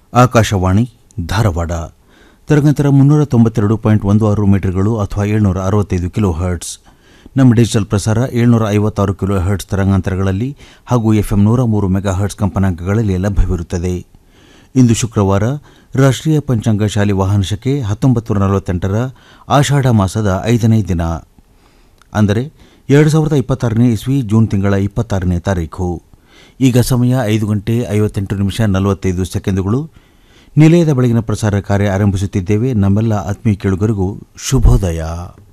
ಆಕಾಶವಾಣಿ ಧಾರವಾಡ ತರಂಗಾಂತರ ಮುನ್ನೂರ ತೊಂಬತ್ತೆರಡು ಪಾಯಿಂಟ್ ಒಂದು ಆರು ಮೀಟರ್ಗಳು ಅಥವಾ ಏಳ್ನೂರ ಅರವತ್ತೈದು ಕಿಲೋ ಹರ್ಟ್ಸ್ ನಮ್ಮ ಡಿಜಿಟಲ್ ಪ್ರಸಾರ ಏಳ್ನೂರ ಐವತ್ತಾರು ಕಿಲೋ ಹರ್ಟ್ಸ್ ತರಂಗಾಂತರಗಳಲ್ಲಿ ಹಾಗೂ ಎಫ್ಎಂ ನೂರ ಮೂರು ಮೆಗಾ ಹರ್ಟ್ಸ್ ಕಂಪನಾಂಕಗಳಲ್ಲಿ ಲಭ್ಯವಿರುತ್ತದೆ ಇಂದು ಶುಕ್ರವಾರ ರಾಷ್ಟ್ರೀಯ ಪಂಚಾಂಗ ಶಾಲೆ ವಾಹನಶಕೆ ಹತ್ತೊಂಬತ್ತು ನೂರ ನಲವತ್ತೆಂಟರ ಆಷಾಢ ಮಾಸದ ಐದನೇ ದಿನ ಅಂದರೆ ಎರಡು ಸಾವಿರದ ಇಪ್ಪತ್ತಾರನೇ ಇಸ್ವಿ ಜೂನ್ ತಿಂಗಳ ಇಪ್ಪತ್ತಾರನೇ ತಾರೀಖು ಈಗ ಸಮಯ ಐದು ಗಂಟೆ ಐವತ್ತೆಂಟು ನಿಮಿಷ ನಲವತ್ತೈದು ಸೆಕೆಂಡುಗಳು ನಿಲಯದ ಬೆಳಗಿನ ಪ್ರಸಾರ ಕಾರ್ಯ ಆರಂಭಿಸುತ್ತಿದ್ದೇವೆ ನಮ್ಮೆಲ್ಲ ಆತ್ಮೀಯ ಕೇಳುಗರಿಗೂ ಶುಭೋದಯ